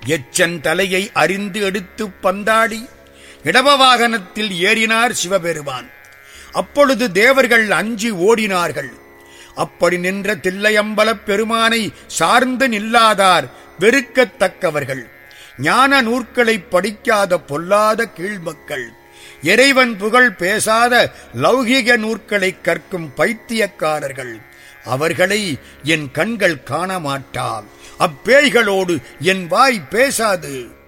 எச்சன் தலையை அறிந்து எடுத்துப் பந்தாடி இடப வாகனத்தில் ஏறினார் சிவபெருமான் அப்பொழுது தேவர்கள் அஞ்சி ஓடினார்கள் அப்படி நின்ற தில்லையம்பலப் பெருமானை சார்ந்து நில்லாதார் வெறுக்கத்தக்கவர்கள் ஞான நூற்களை படிக்காத பொல்லாத கீழ்மக்கள் இறைவன் புகழ் பேசாத லௌகிக நூற்களை கற்கும் பைத்தியக்காரர்கள் அவர்களை என் கண்கள் காண மாட்டாம் அப்பேய்களோடு என் வாய் பேசாது